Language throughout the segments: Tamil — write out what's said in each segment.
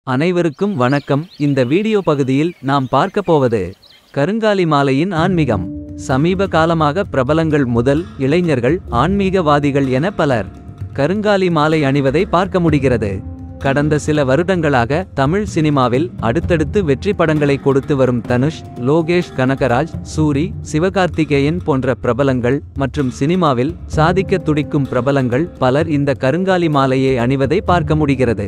அனைவருக்கும் வணக்கம் இந்த வீடியோ பகுதியில் நாம் பார்க்க போவது கருங்காலி மாலையின் ஆன்மீகம் சமீப காலமாக பிரபலங்கள் முதல் இளைஞர்கள் ஆன்மீகவாதிகள் என பலர் கருங்காலி மாலை அணிவதை பார்க்க முடிகிறது கடந்த சில வருடங்களாக தமிழ் சினிமாவில் அடுத்தடுத்து வெற்றி படங்களை கொடுத்து வரும் தனுஷ் லோகேஷ் கனகராஜ் சூரி சிவகார்த்திகேயன் போன்ற பிரபலங்கள் மற்றும் சினிமாவில் சாதிக்க துடிக்கும் பிரபலங்கள் பலர் இந்த கருங்காலி மாலையை அணிவதை பார்க்க முடிகிறது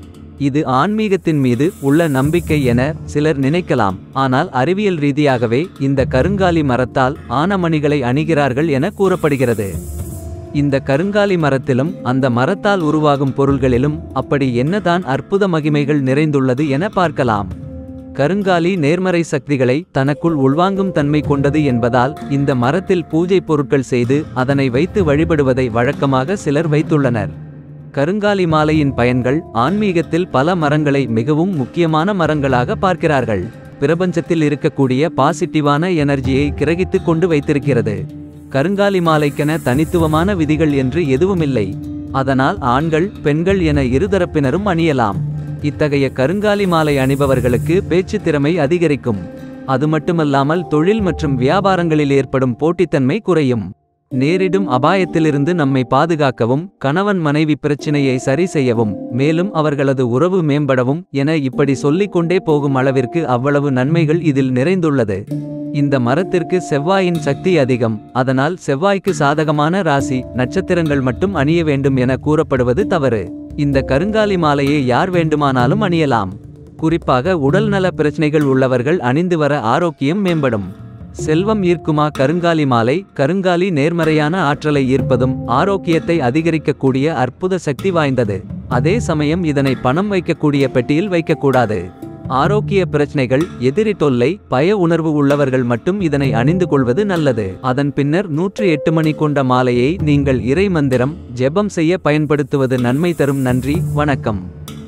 இது ஆன்மீகத்தின் மீது உள்ள நம்பிக்கை என சிலர் நினைக்கலாம் ஆனால் அறிவியல் ரீதியாகவே இந்த கருங்காலி மரத்தால் ஆனமணிகளை அணிகிறார்கள் என கூறப்படுகிறது இந்த கருங்காலி மரத்திலும் அந்த மரத்தால் உருவாகும் பொருள்களிலும் அப்படி என்னதான் அற்புத மகிமைகள் நிறைந்துள்ளது என பார்க்கலாம் கருங்காலி நேர்மறை சக்திகளை தனக்குள் உள்வாங்கும் தன்மை கொண்டது என்பதால் இந்த மரத்தில் பூஜை பொருட்கள் செய்து அதனை வைத்து வழிபடுவதை வழக்கமாக சிலர் வைத்துள்ளனர் கருங்காலி மாலையின் பயன்கள் ஆன்மீகத்தில் பல மரங்களை மிகவும் முக்கியமான மரங்களாக பார்க்கிறார்கள் பிரபஞ்சத்தில் இருக்கக்கூடிய பாசிட்டிவான எனர்ஜியை கிரகித்துக் கொண்டு வைத்திருக்கிறது கருங்காலி மாலைக்கென தனித்துவமான விதிகள் என்று எதுவுமில்லை அதனால் ஆண்கள் பெண்கள் என இருதரப்பினரும் அணியலாம் இத்தகைய கருங்காலி மாலை அணிபவர்களுக்கு பேச்சுத் திறமை அதிகரிக்கும் அது மட்டுமல்லாமல் தொழில் மற்றும் வியாபாரங்களில் ஏற்படும் போட்டித்தன்மை குறையும் நேரிடும் அபாயத்திலிருந்து நம்மை பாதுகாக்கவும் கணவன் மனைவி பிரச்சினையை சரி செய்யவும் மேலும் அவர்களது உறவு மேம்படவும் என இப்படி சொல்லிக் கொண்டே போகும் அளவிற்கு அவ்வளவு நன்மைகள் இதில் நிறைந்துள்ளது இந்த மரத்திற்கு செவ்வாயின் சக்தி அதிகம் அதனால் செவ்வாய்க்கு சாதகமான ராசி நட்சத்திரங்கள் மட்டும் அணிய வேண்டும் என கூறப்படுவது தவறு இந்த கருங்காலி மாலையை யார் வேண்டுமானாலும் அணியலாம் குறிப்பாக உடல்நல பிரச்சனைகள் உள்ளவர்கள் அணிந்து வர ஆரோக்கியம் மேம்படும் செல்வம் ஈர்க்குமா கருங்காலி மாலை கருங்காலி நேர்மறையான ஆற்றலை ஈர்ப்பதும் ஆரோக்கியத்தை அதிகரிக்கக்கூடிய அற்புத சக்தி வாய்ந்தது அதே சமயம் இதனை பணம் வைக்கக்கூடிய பெட்டியில் வைக்கக்கூடாது ஆரோக்கிய பிரச்சனைகள் எதிரி தொல்லை பய உணர்வு உள்ளவர்கள் மட்டும் இதனை அணிந்து கொள்வது நல்லது அதன் பின்னர் நூற்று எட்டு மணி கொண்ட மாலையை நீங்கள் இறை மந்திரம் ஜெபம் செய்ய பயன்படுத்துவது நன்மை தரும் நன்றி வணக்கம்